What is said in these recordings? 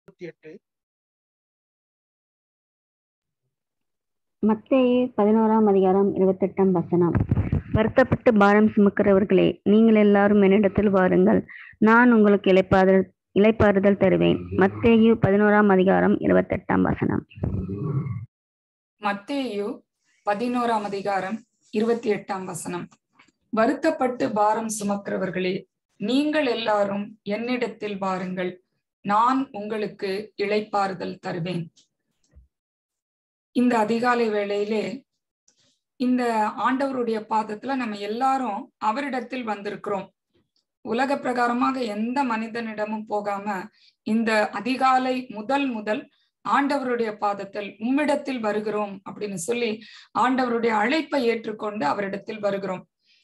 இருபத்தி எட்டு மத்தேயு பதினோராம் அதிகாரம் இருபத்தெட்டாம் வசனம் வருத்தப்பட்டு பாரம் சுமக்கிறவர்களே நீங்கள் எல்லாரும் என்னிடத்தில் வாருங்கள் நான் உங்களுக்கு இளைப்பாறுதல் இளைப்பாறுதல் தருவேன் மத்தேயு பதினோராம் அதிகாரம் இருபத்தெட்டாம் வசனம் மத்தேயு பதினோராம் அதிகாரம் இருபத்தி எட்டாம் வசனம் வருத்தப்பட்டு பாரம் சுமக்கிறவர்களே நீங்கள் எல்லாரும் என்னிடத்தில் வாருங்கள் நான் உங்களுக்கு இளைப்பாறுதல் தருவேன் இந்த அதிகாலை வேளையிலே இந்த ஆண்டவருடைய பாதத்துல நம்ம எல்லாரும் அவரிடத்தில் வந்திருக்கிறோம் உலக பிரகாரமாக எந்த மனிதனிடமும் போகாம இந்த அதிகாலை முதல் முதல் ஆண்டவருடைய பாதத்தில் உம்மிடத்தில் வருகிறோம் அப்படின்னு சொல்லி ஆண்டவருடைய அழைப்பை ஏற்றுக்கொண்டு அவரிடத்தில் வருகிறோம்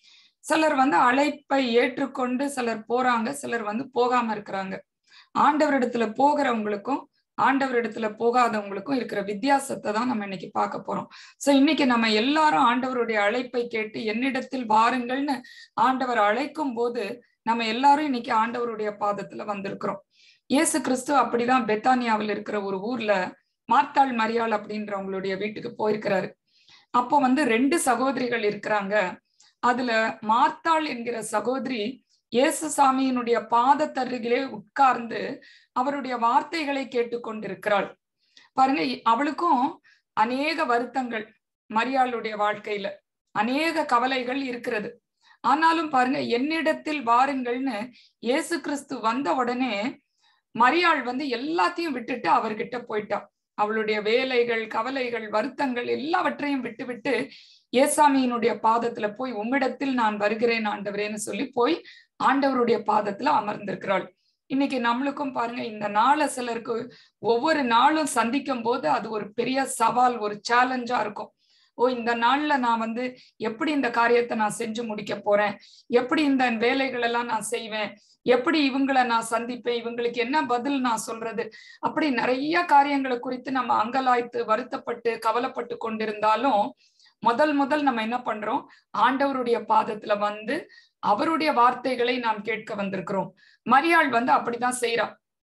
சிலர் வந்து அழைப்பை ஏற்றுக்கொண்டு சிலர் போறாங்க சிலர் வந்து போகாம இருக்கிறாங்க ஆண்டவரிடத்துல போகிறவங்களுக்கும் ஆண்டவரிடத்துல போகாதவங்களுக்கும் இருக்கிற வித்தியாசத்தை தான் நம்ம இன்னைக்கு பார்க்க போறோம் சோ இன்னைக்கு நம்ம எல்லாரும் ஆண்டவருடைய அழைப்பை கேட்டு என்னிடத்தில் வாருங்கள்னு ஆண்டவர் அழைக்கும் போது நம்ம எல்லாரும் இன்னைக்கு ஆண்டவருடைய பாதத்துல வந்திருக்கிறோம் இயேசு கிறிஸ்து அப்படிதான் பெத்தானியாவில் இருக்கிற ஒரு ஊர்ல மார்த்தாள் மரியாள் அப்படின்றவங்களுடைய வீட்டுக்கு போயிருக்கிறாரு அப்போ வந்து ரெண்டு சகோதரிகள் இருக்கிறாங்க அதுல மார்த்தாள் என்கிற சகோதரி இயேசு சாமியினுடைய பாதத்தருகிலே உட்கார்ந்து அவருடைய வார்த்தைகளை கேட்டுக்கொண்டிருக்கிறாள் பாருங்க அவளுக்கும் அநேக வருத்தங்கள் மரியாளுடைய வாழ்க்கையில அநேக கவலைகள் இருக்கிறது ஆனாலும் பாருங்க என்னிடத்தில் வாருங்கள்னு இயேசு கிறிஸ்து வந்த உடனே மரியாள் வந்து எல்லாத்தையும் விட்டுட்டு அவர்கிட்ட போயிட்டான் அவளுடைய வேலைகள் கவலைகள் வருத்தங்கள் எல்லாவற்றையும் விட்டு விட்டு ஏசாமியினுடைய பாதத்துல போய் உம்மிடத்தில் நான் வருகிறேன் ஆண்டவரேன்னு சொல்லி போய் ஆண்டவருடைய பாதத்துல அமர்ந்திருக்கிறாள் இன்னைக்கு நம்மளுக்கும் பாருங்க இந்த நாளை சிலருக்கு ஒவ்வொரு நாளும் சந்திக்கும் போது அது ஒரு பெரிய சவால் ஒரு சேலஞ்சா இருக்கும் ஓ இந்த நாள்ல நான் வந்து எப்படி இந்த காரியத்தை நான் செஞ்சு முடிக்க போறேன் எப்படி இந்த வேலைகள் எல்லாம் நான் செய்வேன் எப்படி இவங்களை நான் சந்திப்பேன் இவங்களுக்கு என்ன பதில் நான் சொல்றது அப்படி நிறைய காரியங்களை குறித்து நம்ம அங்கலாய்த்து வருத்தப்பட்டு கவலைப்பட்டு கொண்டிருந்தாலும் முதல் முதல் நம்ம என்ன பண்றோம் ஆண்டவருடைய பாதத்துல வந்து அவருடைய வார்த்தைகளை நாம் கேட்க வந்திருக்கிறோம் மரியாள் வந்து அப்படிதான் செய்யறா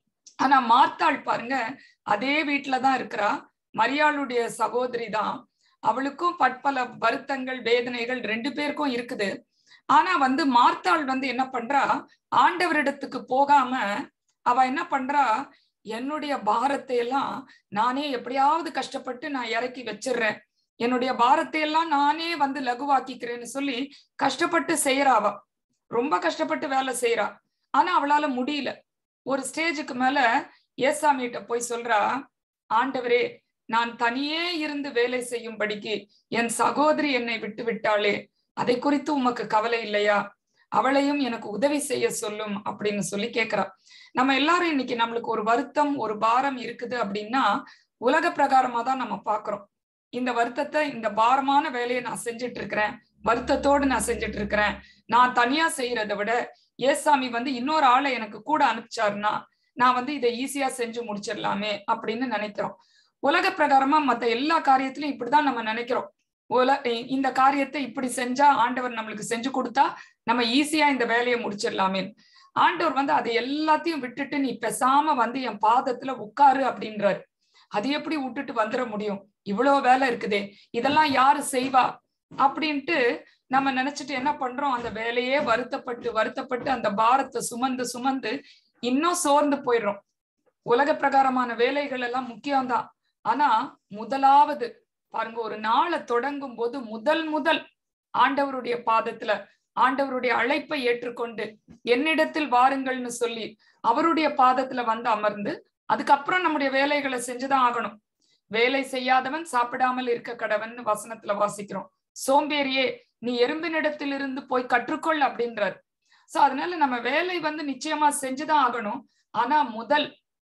ஆனா மார்த்தாள் பாருங்க அதே வீட்டுலதான் இருக்கிறா மரியாளுடைய சகோதரி தான் அவளுக்கும் பற்பல வருத்தங்கள் வேதனைகள் ரெண்டு பேருக்கும் இருக்குது ஆனா வந்து மார்த்தாள் வந்து என்ன பண்றா ஆண்டவரிடத்துக்கு போகாம அவ என்ன பண்றா என்னுடைய பாரத்தை எல்லாம் நானே எப்படியாவது கஷ்டப்பட்டு நான் இறக்கி வச்சிடுறேன் என்னுடைய பாரத்தை எல்லாம் நானே வந்து லகுவாக்கிக்கிறேன்னு சொல்லி கஷ்டப்பட்டு செய்யறாவ ரொம்ப கஷ்டப்பட்டு வேலை செய்யறா ஆனா அவளால முடியல ஒரு ஸ்டேஜுக்கு மேல ஏசாமிகிட்ட போய் சொல்றா ஆண்டவரே நான் தனியே இருந்து வேலை செய்யும்படிக்கு என் சகோதரி என்னை விட்டு விட்டாளே அதை குறித்து உமக்கு கவலை இல்லையா அவளையும் எனக்கு உதவி செய்ய சொல்லும் அப்படின்னு சொல்லி கேக்குறா நம்ம எல்லாரும் இன்னைக்கு நம்மளுக்கு ஒரு வருத்தம் ஒரு பாரம் இருக்குது அப்படின்னா உலக பிரகாரமா தான் நம்ம பாக்குறோம் இந்த வருத்தத்தை இந்த பாரமான வேலையை நான் செஞ்சுட்டு இருக்கிறேன் வருத்தத்தோடு நான் செஞ்சுட்டு இருக்கிறேன் நான் தனியா செய்யறதை விட ஏசாமி வந்து இன்னொரு ஆளை எனக்கு கூட அனுப்பிச்சாருன்னா நான் வந்து இதை ஈஸியா செஞ்சு முடிச்சிடலாமே அப்படின்னு நினைக்கிறோம் உலக பிரகாரமா மத்த எல்லா காரியத்திலும் இப்படிதான் நம்ம நினைக்கிறோம் உல இந்த காரியத்தை இப்படி செஞ்சா ஆண்டவர் நம்மளுக்கு செஞ்சு கொடுத்தா நம்ம ஈஸியா இந்த வேலையை முடிச்சிடலாமே ஆண்டவர் வந்து அதை எல்லாத்தையும் விட்டுட்டு நீ பெசாம வந்து என் பாதத்துல உட்காரு அப்படின்றாரு அது எப்படி விட்டுட்டு வந்துட முடியும் இவ்வளவு வேலை இருக்குதே இதெல்லாம் யாரு செய்வா அப்படின்ட்டு நம்ம நினைச்சிட்டு என்ன பண்றோம் அந்த வேலையே வருத்தப்பட்டு வருத்தப்பட்டு அந்த பாரத்தை சுமந்து சுமந்து இன்னும் சோர்ந்து போயிடுறோம் உலக பிரகாரமான வேலைகள் எல்லாம் முக்கியம்தான் ஆனா முதலாவது பாருங்க ஒரு நாளை தொடங்கும் போது முதல் முதல் ஆண்டவருடைய பாதத்துல ஆண்டவருடைய அழைப்பை ஏற்றுக்கொண்டு என்னிடத்தில் வாருங்கள்னு சொல்லி அவருடைய பாதத்துல வந்து அமர்ந்து அதுக்கப்புறம் நம்முடைய வேலைகளை செஞ்சுதான் ஆகணும் வேலை செய்யாதவன் சாப்பிடாமல் இருக்க கடவன் வசனத்துல வாசிக்கிறோம் சோம்பேறியே நீ எறும்பினிடத்தில் இருந்து போய் கற்றுக்கொள் அப்படின்றார் சோ அதனால நம்ம வேலை வந்து நிச்சயமா செஞ்சுதான் ஆகணும் ஆனா முதல்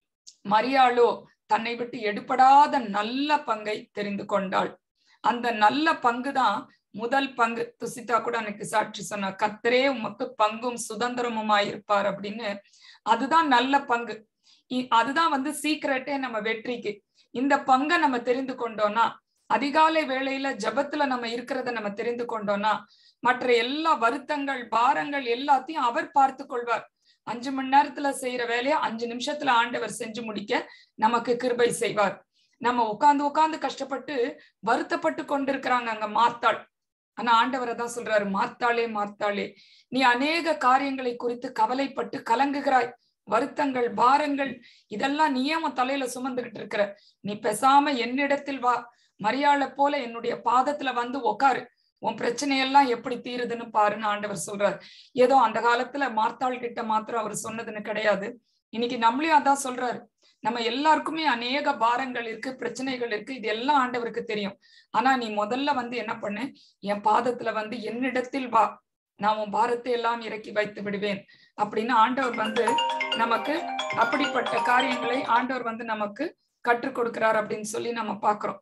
மரியாளோ தன்னை விட்டு எடுபடாத நல்ல பங்கை தெரிந்து கொண்டாள் அந்த நல்ல பங்கு தான் முதல் பங்கு துசிதா கூட எனக்கு சாட்சி சொன்ன கத்தரே உமக்கு பங்கும் சுதந்திரமுமாய் இருப்பார் அப்படின்னு அதுதான் நல்ல பங்கு அதுதான் வந்து சீக்கிரட்டே நம்ம வெற்றிக்கு இந்த பங்கை நம்ம தெரிந்து கொண்டோம்னா அதிகாலை வேளையில ஜபத்துல நம்ம இருக்கிறத நம்ம தெரிந்து கொண்டோம்னா மற்ற எல்லா வருத்தங்கள் பாரங்கள் எல்லாத்தையும் அவர் பார்த்து கொள்வார் அஞ்சு மணி நேரத்துல செய்யற வேலையை அஞ்சு நிமிஷத்துல ஆண்டவர் செஞ்சு முடிக்க நமக்கு கிருபை செய்வார் நம்ம உட்கார்ந்து உட்கார்ந்து கஷ்டப்பட்டு வருத்தப்பட்டு கொண்டிருக்கிறாங்க அங்க மாத்தாள் ஆனா ஆண்டவரை தான் சொல்றாரு மாத்தாளே மாத்தாளே நீ அநேக காரியங்களை குறித்து கவலைப்பட்டு கலங்குகிறாய் வருத்தங்கள் பாரங்கள் இதெல்லாம் நீயே உன் தலையில சுமந்துகிட்டு இருக்கிற நீ பேசாம என்னிடத்தில் வா மரியாதை போல என்னுடைய பாதத்துல வந்து உக்காரு உன் பிரச்சனையெல்லாம் எப்படி தீருதுன்னு பாருன்னு ஆண்டவர் சொல்றாரு ஏதோ அந்த காலத்துல மார்த்தாள் கிட்ட மாத்திரம் அவர் சொன்னதுன்னு கிடையாது இன்னைக்கு நம்மளையும் அதான் சொல்றாரு நம்ம எல்லாருக்குமே அநேக பாரங்கள் இருக்கு பிரச்சனைகள் இருக்கு இது எல்லாம் ஆண்டவருக்கு தெரியும் ஆனா நீ முதல்ல வந்து என்ன பண்ணு என் பாதத்துல வந்து என்னிடத்தில் வா நான் உன் பாரத்தை எல்லாம் இறக்கி வைத்து விடுவேன் அப்படின்னு ஆண்டவர் வந்து நமக்கு அப்படிப்பட்ட காரியங்களை ஆண்டவர் வந்து நமக்கு கற்றுக் கொடுக்கிறார் அப்படின்னு சொல்லி நம்ம பாக்குறோம்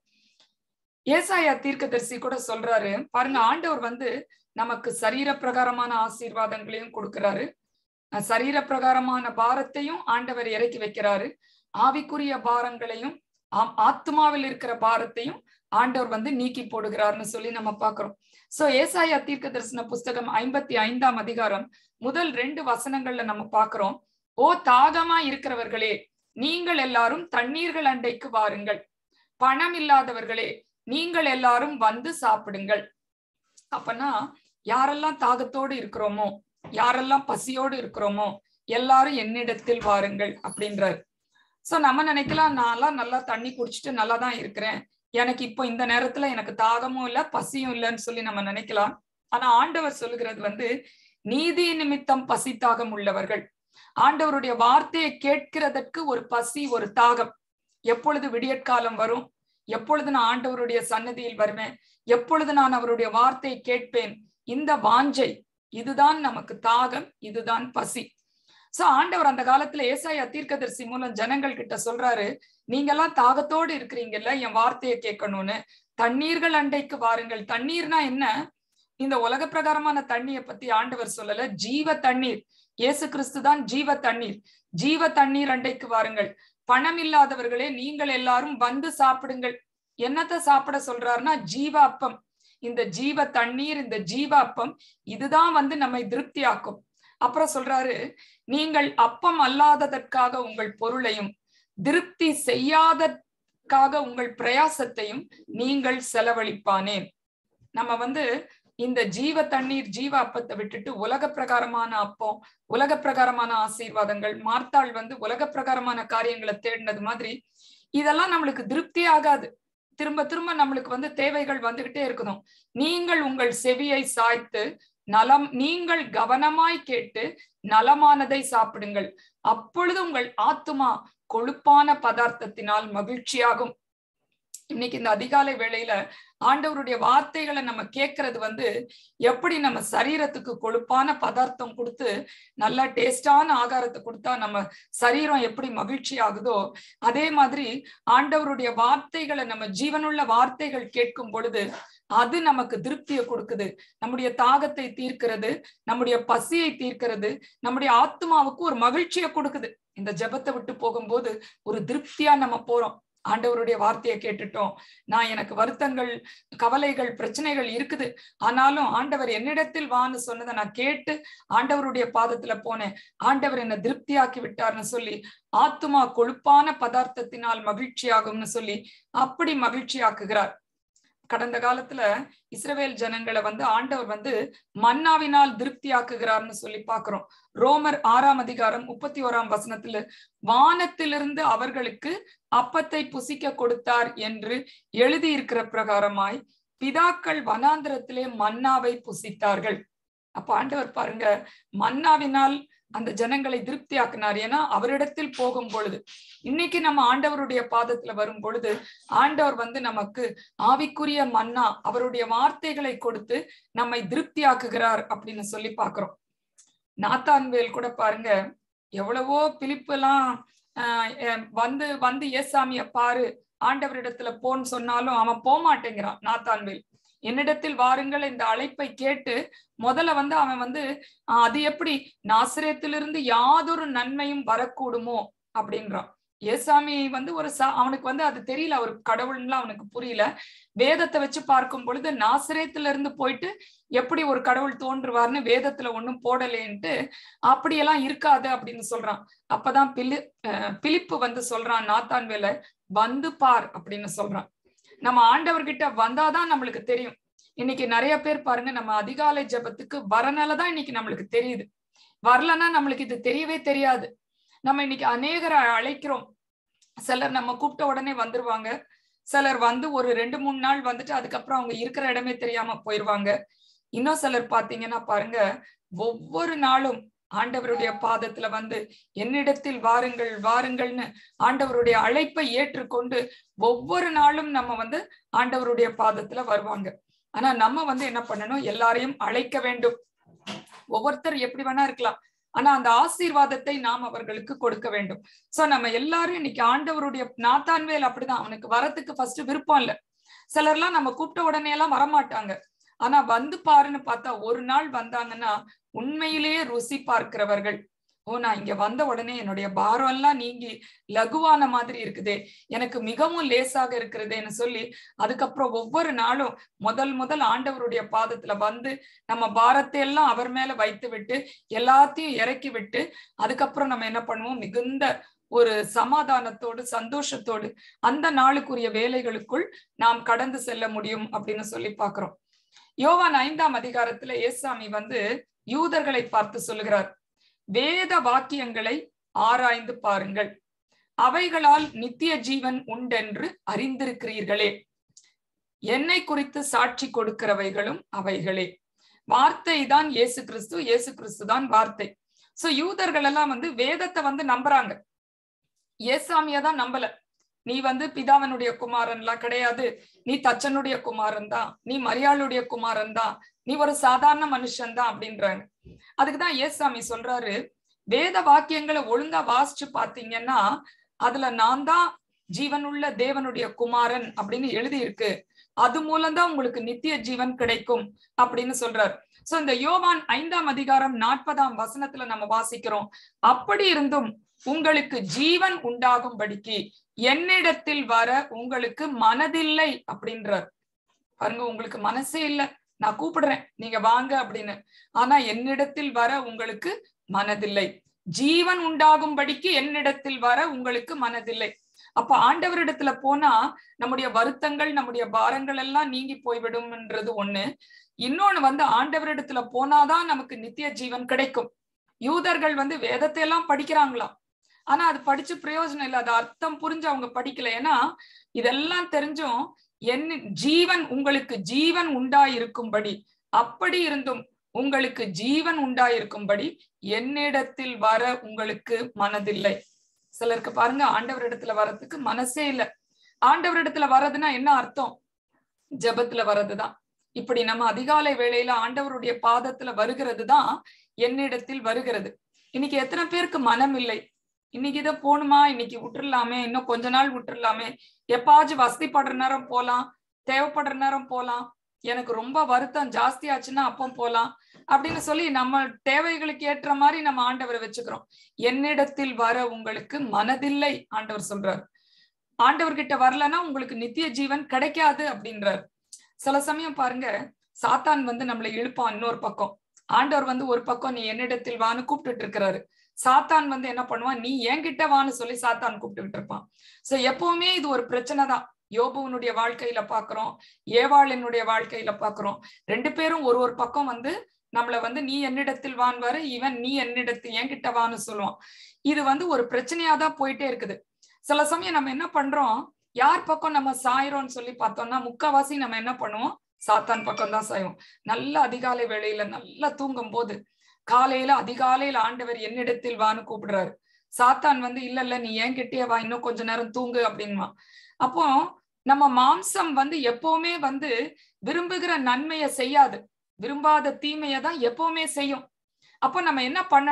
ஏசாயா தீர்க்கதரிசி கூட சொல்றாரு பாருங்க ஆண்டவர் வந்து நமக்கு சரீர பிரகாரமான ஆசீர்வாதங்களையும் கொடுக்கிறாரு சரீர பிரகாரமான பாரத்தையும் ஆண்டவர் இறக்கி வைக்கிறாரு ஆவிக்குரிய பாரங்களையும் ஆத்மாவில் இருக்கிற பாரத்தையும் ஆண்டவர் வந்து நீக்கி போடுகிறார்னு சொல்லி நம்ம பாக்குறோம் சோ ஏசாயா தீர்க்க தரிசன புஸ்தகம் ஐம்பத்தி ஐந்தாம் அதிகாரம் முதல் ரெண்டு வசனங்கள்ல நம்ம பாக்குறோம் ஓ தாகமா இருக்கிறவர்களே நீங்கள் எல்லாரும் தண்ணீர்கள் அண்டைக்கு வாருங்கள் பணம் இல்லாதவர்களே நீங்கள் எல்லாரும் வந்து சாப்பிடுங்கள் அப்பனா யாரெல்லாம் தாகத்தோடு இருக்கிறோமோ யாரெல்லாம் பசியோடு இருக்கிறோமோ எல்லாரும் என்னிடத்தில் வாருங்கள் அப்படின்றாரு சோ நம்ம நினைக்கலாம் நான்லாம் நல்லா தண்ணி குடிச்சிட்டு நல்லா தான் இருக்கிறேன் எனக்கு இப்போ இந்த நேரத்துல எனக்கு தாகமும் இல்ல பசியும் இல்லைன்னு சொல்லி நம்ம நினைக்கலாம் ஆனா ஆண்டவர் சொல்லுகிறது வந்து நீதி நிமித்தம் பசி தாகம் உள்ளவர்கள் ஆண்டவருடைய வார்த்தையை கேட்கிறதற்கு ஒரு பசி ஒரு தாகம் எப்பொழுது விடியற்காலம் வரும் எப்பொழுது நான் ஆண்டவருடைய சன்னதியில் வருவேன் எப்பொழுது நான் அவருடைய வார்த்தையை கேட்பேன் இந்த வாஞ்சை இதுதான் நமக்கு தாகம் இதுதான் பசி சோ ஆண்டவர் அந்த காலத்துல ஏசாயா தீர்க்கதரிசி மூலம் ஜனங்கள் கிட்ட சொல்றாரு நீங்க எல்லாம் தாகத்தோடு இருக்கிறீங்கல்ல என் வார்த்தையை கேட்கணும்னு தண்ணீர்கள் அண்டைக்கு வாருங்கள் தண்ணீர்னா என்ன இந்த உலக பிரகாரமான தண்ணியை பத்தி ஆண்டவர் சொல்லல ஜீவ தண்ணீர் இயேசு கிறிஸ்து தான் ஜீவ தண்ணீர் ஜீவ தண்ணீர் அண்டைக்கு வாருங்கள் பணம் இல்லாதவர்களே நீங்கள் எல்லாரும் வந்து சாப்பிடுங்கள் என்னத்தை சாப்பிட சொல்றாருன்னா ஜீவ அப்பம் இந்த ஜீவ தண்ணீர் இந்த ஜீவ அப்பம் இதுதான் வந்து நம்மை திருப்தியாக்கும் அப்புறம் சொல்றாரு நீங்கள் அப்பம் அல்லாததற்காக உங்கள் பொருளையும் திருப்தி செய்யாதற்காக உங்கள் பிரயாசத்தையும் நீங்கள் செலவழிப்பானேன் நம்ம வந்து இந்த ஜீவ தண்ணீர் ஜீவ அப்பத்தை விட்டுட்டு உலக பிரகாரமான அப்பம் உலக பிரகாரமான ஆசீர்வாதங்கள் மார்த்தாள் வந்து உலக பிரகாரமான காரியங்களை தேடினது மாதிரி இதெல்லாம் நம்மளுக்கு திருப்தி ஆகாது திரும்ப திரும்ப நம்மளுக்கு வந்து தேவைகள் வந்துகிட்டே இருக்கணும் நீங்கள் உங்கள் செவியை சாய்த்து நலம் நீங்கள் கவனமாய் கேட்டு நலமானதை சாப்பிடுங்கள் அப்பொழுது உங்கள் ஆத்துமா கொழுப்பான பதார்த்தத்தினால் மகிழ்ச்சியாகும் இன்னைக்கு இந்த அதிகாலை வேளையில ஆண்டவருடைய வார்த்தைகளை நம்ம கேட்கறது வந்து எப்படி நம்ம சரீரத்துக்கு கொழுப்பான பதார்த்தம் கொடுத்து நல்லா டேஸ்டான ஆகாரத்தை கொடுத்தா நம்ம சரீரம் எப்படி மகிழ்ச்சி ஆகுதோ அதே மாதிரி ஆண்டவருடைய வார்த்தைகளை நம்ம ஜீவனுள்ள வார்த்தைகள் கேட்கும் பொழுது அது நமக்கு திருப்தியை கொடுக்குது நம்முடைய தாகத்தை தீர்க்கிறது நம்முடைய பசியை தீர்க்கிறது நம்முடைய ஆத்மாவுக்கு ஒரு மகிழ்ச்சியை கொடுக்குது இந்த ஜபத்தை விட்டு போகும்போது ஒரு திருப்தியா நம்ம போறோம் ஆண்டவருடைய வார்த்தையை கேட்டுட்டோம் நான் எனக்கு வருத்தங்கள் கவலைகள் பிரச்சனைகள் இருக்குது ஆனாலும் ஆண்டவர் என்னிடத்தில் வான்னு சொன்னதை நான் கேட்டு ஆண்டவருடைய பாதத்துல போனேன் ஆண்டவர் என்னை திருப்தியாக்கி விட்டார்னு சொல்லி ஆத்துமா கொழுப்பான பதார்த்தத்தினால் மகிழ்ச்சியாகும்னு சொல்லி அப்படி மகிழ்ச்சியாக்குகிறார் கடந்த காலத்துல இஸ்ரவேல் ஜனங்களை வந்து ஆண்டவர் வந்து மன்னாவினால் திருப்தியாக்குகிறார்னு சொல்லி பாக்குறோம் ரோமர் ஆறாம் அதிகாரம் முப்பத்தி ஓராம் வசனத்துல வானத்திலிருந்து அவர்களுக்கு அப்பத்தை புசிக்க கொடுத்தார் என்று எழுதியிருக்கிற பிரகாரமாய் பிதாக்கள் வனாந்திரத்திலே மன்னாவை புசித்தார்கள் அப்ப ஆண்டவர் பாருங்க மன்னாவினால் அந்த ஜனங்களை திருப்தியாக்குனார் ஏன்னா அவரிடத்தில் போகும் பொழுது இன்னைக்கு நம்ம ஆண்டவருடைய பாதத்துல வரும் பொழுது ஆண்டவர் வந்து நமக்கு ஆவிக்குரிய மன்னா அவருடைய வார்த்தைகளை கொடுத்து நம்மை திருப்தியாக்குகிறார் அப்படின்னு சொல்லி பாக்குறோம் நாத்தான்வேல் கூட பாருங்க எவ்வளவோ பிலிப்பு எல்லாம் ஆஹ் வந்து வந்து ஏசாமிய பாரு ஆண்டவரிடத்துல போன்னு சொன்னாலும் அவன் போக மாட்டேங்கிறான் நாத்தான்வேல் என்னிடத்தில் வாருங்கள் இந்த அழைப்பை கேட்டு முதல்ல வந்து அவன் வந்து அது எப்படி நாசிரியத்திலிருந்து யாதொரு நன்மையும் வரக்கூடுமோ அப்படின்றான் ஏசாமி வந்து ஒரு சா அவனுக்கு வந்து அது தெரியல அவர் கடவுள்லாம் அவனுக்கு புரியல வேதத்தை வச்சு பார்க்கும் பொழுது நாசிரியத்துல இருந்து போயிட்டு எப்படி ஒரு கடவுள் தோன்றுவார்னு வேதத்துல ஒண்ணும் போடலேன்ட்டு அப்படியெல்லாம் இருக்காது அப்படின்னு சொல்றான் அப்பதான் பிலி பிலிப்பு வந்து சொல்றான் நாத்தான் வேலை வந்து பார் அப்படின்னு சொல்றான் நம்ம ஆண்டவர்கிட்ட வந்தாதான் நம்மளுக்கு தெரியும் இன்னைக்கு நிறைய பேர் பாருங்க நம்ம அதிகாலை ஜபத்துக்கு வரனாலதான் இன்னைக்கு நம்மளுக்கு தெரியுது வரலன்னா நம்மளுக்கு இது தெரியவே தெரியாது நம்ம இன்னைக்கு அநேகரை அழைக்கிறோம் சிலர் நம்ம கூப்பிட்ட உடனே வந்துருவாங்க சிலர் வந்து ஒரு ரெண்டு மூணு நாள் வந்துட்டு அதுக்கப்புறம் அவங்க இருக்கிற இடமே தெரியாம போயிருவாங்க இன்னும் சிலர் பாத்தீங்கன்னா பாருங்க ஒவ்வொரு நாளும் ஆண்டவருடைய பாதத்துல வந்து என்னிடத்தில் வாருங்கள் வாருங்கள்னு ஆண்டவருடைய அழைப்பை ஏற்றுக்கொண்டு ஒவ்வொரு நாளும் நம்ம வந்து ஆண்டவருடைய பாதத்துல வருவாங்க ஆனா நம்ம வந்து என்ன பண்ணணும் எல்லாரையும் அழைக்க வேண்டும் ஒவ்வொருத்தர் எப்படி வேணா இருக்கலாம் ஆனா அந்த ஆசீர்வாதத்தை நாம் அவர்களுக்கு கொடுக்க வேண்டும் சோ நம்ம எல்லாரும் இன்னைக்கு ஆண்டவருடைய நாத்தான்வேல் அப்படிதான் அவனுக்கு வரத்துக்கு ஃபர்ஸ்ட் விருப்பம் இல்ல சிலர்லாம் நம்ம கூப்பிட்ட உடனே எல்லாம் வரமாட்டாங்க ஆனா வந்து பாருன்னு பார்த்தா ஒரு நாள் வந்தாங்கன்னா உண்மையிலேயே ருசி பார்க்கிறவர்கள் ஓ நான் இங்க வந்த உடனே என்னுடைய பாரம் எல்லாம் நீங்கி லகுவான மாதிரி இருக்குதே எனக்கு மிகவும் லேசாக இருக்கிறதேன்னு சொல்லி அதுக்கப்புறம் ஒவ்வொரு நாளும் முதல் முதல் ஆண்டவருடைய பாதத்துல வந்து நம்ம பாரத்தை எல்லாம் அவர் மேல வைத்து விட்டு எல்லாத்தையும் இறக்கி விட்டு அதுக்கப்புறம் நம்ம என்ன பண்ணுவோம் மிகுந்த ஒரு சமாதானத்தோடு சந்தோஷத்தோடு அந்த நாளுக்குரிய வேலைகளுக்குள் நாம் கடந்து செல்ல முடியும் அப்படின்னு சொல்லி பாக்குறோம் யோவான் ஐந்தாம் அதிகாரத்துல ஏசாமி வந்து யூதர்களை பார்த்து சொல்லுகிறார் வேத வாக்கியங்களை ஆராய்ந்து பாருங்கள் அவைகளால் நித்திய ஜீவன் உண்டென்று அறிந்திருக்கிறீர்களே என்னை குறித்து சாட்சி கொடுக்கிறவைகளும் அவைகளே வார்த்தை தான் இயேசு கிறிஸ்து இயேசு கிறிஸ்து தான் வார்த்தை சோ யூதர்கள் எல்லாம் வந்து வேதத்தை வந்து நம்புறாங்க ஏசாமிய தான் நம்பல நீ வந்து பிதாவனுடைய குமாரன்லாம் கிடையாது நீ தச்சனுடைய குமாரன் தான் நீ மரியாளுடைய குமாரன் தான் நீ ஒரு சாதாரண மனுஷன் தான் அப்படின்றாங்க அதுக்குதான் ஏசாமி சொல்றாரு வேத வாக்கியங்களை ஒழுங்கா வாசிச்சு பாத்தீங்கன்னா அதுல நான் தான் ஜீவனுள்ள தேவனுடைய குமாரன் அப்படின்னு எழுதி இருக்கு அது மூலம்தான் உங்களுக்கு நித்திய ஜீவன் கிடைக்கும் அப்படின்னு சொல்றாரு சோ இந்த யோவான் ஐந்தாம் அதிகாரம் நாற்பதாம் வசனத்துல நம்ம வாசிக்கிறோம் அப்படி இருந்தும் உங்களுக்கு ஜீவன் உண்டாகும்படிக்கு என்னிடத்தில் வர உங்களுக்கு மனதில்லை அப்படின்றார் பாருங்க உங்களுக்கு மனசே இல்ல நான் கூப்பிடுறேன் நீங்க வாங்க அப்படின்னு ஆனா என்னிடத்தில் வர உங்களுக்கு மனதில்லை ஜீவன் உண்டாகும்படிக்கு என்னிடத்தில் வர உங்களுக்கு மனதில்லை அப்ப ஆண்டவரிடத்துல போனா நம்முடைய வருத்தங்கள் நம்முடைய பாரங்கள் எல்லாம் நீங்கி போய்விடும்ன்றது ஒண்ணு இன்னொன்னு வந்து ஆண்டவரிடத்துல போனாதான் நமக்கு நித்திய ஜீவன் கிடைக்கும் யூதர்கள் வந்து வேதத்தை எல்லாம் படிக்கிறாங்களாம் ஆனா அது படிச்சு பிரயோஜனம் இல்லை அது அர்த்தம் புரிஞ்சு அவங்க படிக்கல ஏன்னா இதெல்லாம் தெரிஞ்சும் என் ஜீவன் உங்களுக்கு ஜீவன் உண்டாயிருக்கும்படி அப்படி இருந்தும் உங்களுக்கு ஜீவன் உண்டாயிருக்கும்படி என்னிடத்தில் வர உங்களுக்கு மனதில்லை சிலருக்கு பாருங்க ஆண்டவரிடத்துல வர்றதுக்கு மனசே இல்ல ஆண்டவரிடத்துல வர்றதுன்னா என்ன அர்த்தம் ஜபத்துல வர்றதுதான் இப்படி நம்ம அதிகாலை வேளையில ஆண்டவருடைய பாதத்துல வருகிறது தான் என்னிடத்தில் வருகிறது இன்னைக்கு எத்தனை பேருக்கு மனம் இல்லை இன்னைக்கு இதை போகணுமா இன்னைக்கு விட்டுறலாமே இன்னும் கொஞ்ச நாள் விட்டுறலாமே எப்பாச்சும் வசதிப்படுற நேரம் போலாம் தேவைப்படுற நேரம் போலாம் எனக்கு ரொம்ப வருத்தம் ஜாஸ்தி ஆச்சுன்னா அப்போ போலாம் அப்படின்னு சொல்லி நம்ம தேவைகளுக்கு ஏற்ற மாதிரி நம்ம ஆண்டவரை வச்சுக்கிறோம் என்னிடத்தில் வர உங்களுக்கு மனதில்லை ஆண்டவர் சொல்றாரு ஆண்டவர்கிட்ட வரலன்னா உங்களுக்கு நித்திய ஜீவன் கிடைக்காது அப்படின்றாரு சில சமயம் பாருங்க சாத்தான் வந்து நம்மளை இழுப்பான் இன்னொரு பக்கம் ஆண்டவர் வந்து ஒரு பக்கம் நீ என்னிடத்தில் வான்னு கூப்பிட்டுட்டு இருக்கிறாரு சாத்தான் வந்து என்ன பண்ணுவான் நீ என்கிட்ட வான்னு சொல்லி சாத்தான் கூப்பிட்டுக்கிட்டு இருப்பான் சோ எப்பவுமே இது ஒரு பிரச்சனை தான் யோபுவனுடைய வாழ்க்கையில பாக்குறோம் ஏவாளினுடைய வாழ்க்கையில பாக்குறோம் ரெண்டு பேரும் ஒரு ஒரு பக்கம் வந்து நம்மள வந்து நீ என்னிடத்தில் வான் வர இவன் நீ என்னிடத்தில் என்கிட்ட வான்னு சொல்லுவான் இது வந்து ஒரு பிரச்சனையா தான் போயிட்டே இருக்குது சில சமயம் நம்ம என்ன பண்றோம் யார் பக்கம் நம்ம சாயிரோம்னு சொல்லி பார்த்தோம்னா முக்காவாசி நம்ம என்ன பண்ணுவோம் சாத்தான் பக்கம் தான் சாயும் நல்ல அதிகாலை வேளையில நல்லா தூங்கும் போது காலையில அதிகாலையில ஆண்டவர் என்னிடத்தில் வான்னு கூப்பிடுறாரு சாத்தான் வந்து இல்ல இல்ல நீ ஏன் கிட்டே வா இன்னும் கொஞ்ச நேரம் தூங்கு அப்படின்வா அப்போ நம்ம மாம்சம் வந்து எப்பவுமே வந்து விரும்புகிற நன்மையை செய்யாது விரும்பாத தீமையை தான் எப்பவுமே செய்யும் அப்போ நம்ம என்ன பண்ணணும்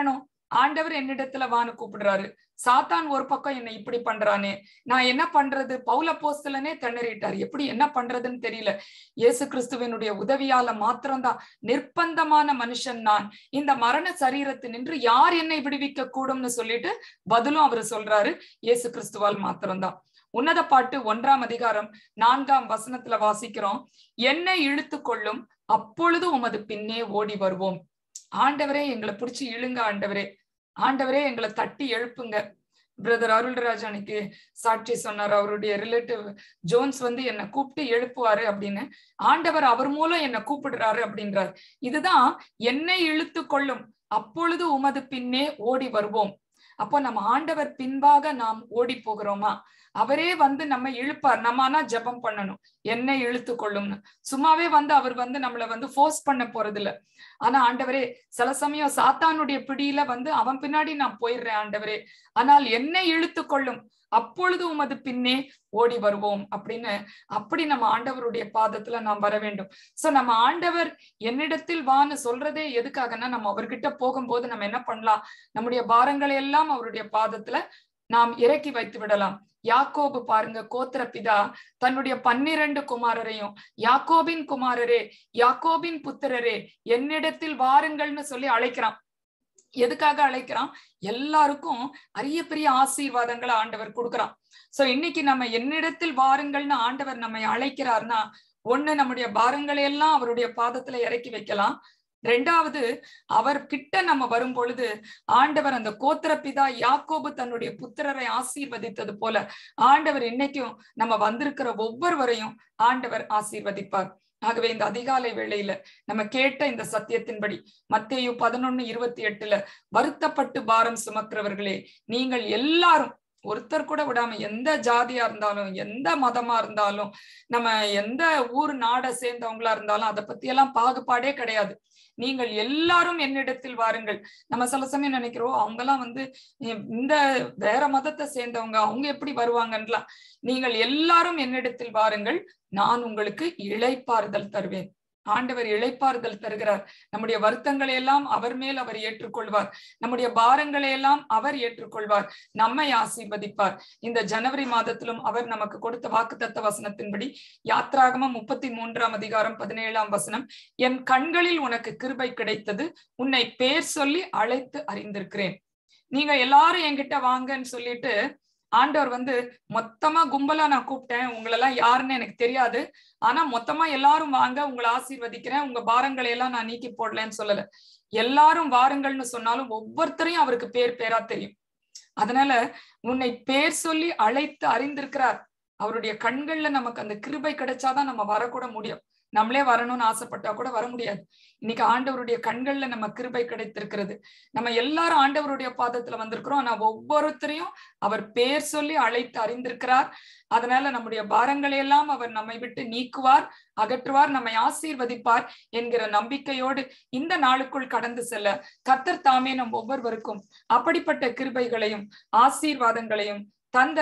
ஆண்டவர் என்னிடத்துல வான்னு கூப்பிடுறாரு சாத்தான் ஒரு பக்கம் என்ன இப்படி பண்றானே நான் என்ன பண்றது பௌல போஸ்தலனே திணறிட்டார் எப்படி என்ன பண்றதுன்னு தெரியல இயேசு கிறிஸ்துவனுடைய உதவியால மாத்திரம்தான் நிர்பந்தமான மனுஷன் நான் இந்த மரண சரீரத்து நின்று யார் என்னை விடுவிக்க கூடும்னு சொல்லிட்டு பதிலும் அவர் சொல்றாரு இயேசு கிறிஸ்துவால் மாத்திரம்தான் உன்னத பாட்டு ஒன்றாம் அதிகாரம் நான்காம் வசனத்துல வாசிக்கிறோம் என்னை இழுத்து கொள்ளும் அப்பொழுது உமது பின்னே ஓடி வருவோம் ஆண்டவரே எங்களை பிடிச்சி இழுங்க ஆண்டவரே ஆண்டவரே எங்களை தட்டி எழுப்புங்க பிரதர் அருள்ராஜ் அன்னைக்கு சாட்சி சொன்னார் அவருடைய ரிலேட்டிவ் ஜோன்ஸ் வந்து என்னை கூப்பிட்டு எழுப்புவாரு அப்படின்னு ஆண்டவர் அவர் மூலம் என்னை கூப்பிடுறாரு அப்படின்றார் இதுதான் என்னை இழுத்து கொள்ளும் அப்பொழுது உமது பின்னே ஓடி வருவோம் அப்போ நம்ம ஆண்டவர் பின்பாக நாம் ஓடி போகிறோமா அவரே வந்து நம்ம இழுப்பார் நம்ம ஆனா ஜெபம் பண்ணணும் என்னை இழுத்து கொள்ளும்னு சும்மாவே வந்து அவர் வந்து நம்மளை வந்து ஃபோர்ஸ் பண்ண போறது இல்ல ஆனா ஆண்டவரே சில சமயம் சாத்தானுடைய பிடியில வந்து அவன் பின்னாடி நான் போயிடுறேன் ஆண்டவரே ஆனால் என்னை இழுத்து கொள்ளும் அப்பொழுது உமது பின்னே ஓடி வருவோம் அப்படின்னு அப்படி நம்ம ஆண்டவருடைய பாதத்துல நாம் வர வேண்டும் சோ நம்ம ஆண்டவர் என்னிடத்தில் வான்னு சொல்றதே எதுக்காகன்னா நம்ம அவர்கிட்ட போகும்போது நம்ம என்ன பண்ணலாம் நம்முடைய பாரங்களை எல்லாம் அவருடைய பாதத்துல நாம் இறக்கி வைத்து விடலாம் யாக்கோபு பாருங்க கோத்திர பிதா தன்னுடைய பன்னிரண்டு குமாரரையும் யாக்கோபின் குமாரரே யாக்கோபின் புத்திரரே என்னிடத்தில் வாருங்கள்னு சொல்லி அழைக்கிறான் எதுக்காக அழைக்கிறான் எல்லாருக்கும் அரிய பெரிய ஆசீர்வாதங்களை ஆண்டவர் கொடுக்குறான் சோ இன்னைக்கு நம்ம என்னிடத்தில் வாருங்கள்னு ஆண்டவர் நம்மை அழைக்கிறார்னா ஒண்ணு நம்முடைய பாரங்களை எல்லாம் அவருடைய பாதத்துல இறக்கி வைக்கலாம் ரெண்டாவது அவர் கிட்ட நம்ம வரும் பொழுது ஆண்டவர் அந்த கோத்திரப்பிதா யாக்கோபு தன்னுடைய புத்திரரை ஆசீர்வதித்தது போல ஆண்டவர் இன்னைக்கும் நம்ம வந்திருக்கிற ஒவ்வொருவரையும் ஆண்டவர் ஆசீர்வதிப்பார் ஆகவே இந்த அதிகாலை வேளையில நம்ம கேட்ட இந்த சத்தியத்தின்படி மத்தேயு பதினொன்னு இருபத்தி எட்டுல வருத்தப்பட்டு பாரம் சுமக்கிறவர்களே நீங்கள் எல்லாரும் ஒருத்தர் கூட விடாம எந்த ஜாதியா இருந்தாலும் எந்த மதமா இருந்தாலும் நம்ம எந்த ஊர் நாடை சேர்ந்தவங்களா இருந்தாலும் அதை பத்தி எல்லாம் பாகுபாடே கிடையாது நீங்கள் எல்லாரும் என்னிடத்தில் வாருங்கள் நம்ம சில சமயம் நினைக்கிறோம் அவங்க எல்லாம் வந்து இந்த வேற மதத்தை சேர்ந்தவங்க அவங்க எப்படி வருவாங்கன்றலாம் நீங்கள் எல்லாரும் என்னிடத்தில் வாருங்கள் நான் உங்களுக்கு இழைப்பாறுதல் தருவேன் ஆண்டவர் இழைப்பாறுதல் தருகிறார் நம்முடைய வருத்தங்களை எல்லாம் அவர் மேல் அவர் ஏற்றுக்கொள்வார் நம்முடைய பாரங்களை எல்லாம் அவர் ஏற்றுக்கொள்வார் நம்மை ஆசீர்வதிப்பார் இந்த ஜனவரி மாதத்திலும் அவர் நமக்கு கொடுத்த வாக்குத்தத்த வசனத்தின்படி யாத்ராகமம் முப்பத்தி மூன்றாம் அதிகாரம் பதினேழாம் வசனம் என் கண்களில் உனக்கு கிருபை கிடைத்தது உன்னை பேர் சொல்லி அழைத்து அறிந்திருக்கிறேன் நீங்க எல்லாரும் என்கிட்ட வாங்கன்னு சொல்லிட்டு ஆண்டவர் வந்து மொத்தமா கும்பலா நான் கூப்பிட்டேன் உங்களெல்லாம் யாருன்னு எனக்கு தெரியாது ஆனா மொத்தமா எல்லாரும் வாங்க உங்களை ஆசீர்வதிக்கிறேன் உங்க பாரங்களை எல்லாம் நான் நீக்கி போடலன்னு சொல்லல எல்லாரும் வாருங்கள்னு சொன்னாலும் ஒவ்வொருத்தரையும் அவருக்கு பேர் பேரா தெரியும் அதனால உன்னை பேர் சொல்லி அழைத்து அறிந்திருக்கிறார் அவருடைய கண்கள்ல நமக்கு அந்த கிருபை கிடைச்சாதான் நம்ம வரக்கூட முடியும் நம்மளே வரணும்னு ஆசைப்பட்டா கூட வர முடியாது இன்னைக்கு ஆண்டவருடைய கண்கள்ல நம்ம கிருபை கிடைத்திருக்கிறது நம்ம எல்லாரும் ஆண்டவருடைய பாதத்துல வந்திருக்கிறோம் ஆனா ஒவ்வொருத்தரையும் அவர் பேர் சொல்லி அழைத்து அறிந்திருக்கிறார் அதனால நம்முடைய பாரங்களை எல்லாம் அவர் நம்மை விட்டு நீக்குவார் அகற்றுவார் நம்மை ஆசீர்வதிப்பார் என்கிற நம்பிக்கையோடு இந்த நாளுக்குள் கடந்து செல்ல கத்தர் தாமே நம் ஒவ்வொருவருக்கும் அப்படிப்பட்ட கிருபைகளையும் ஆசீர்வாதங்களையும் தந்த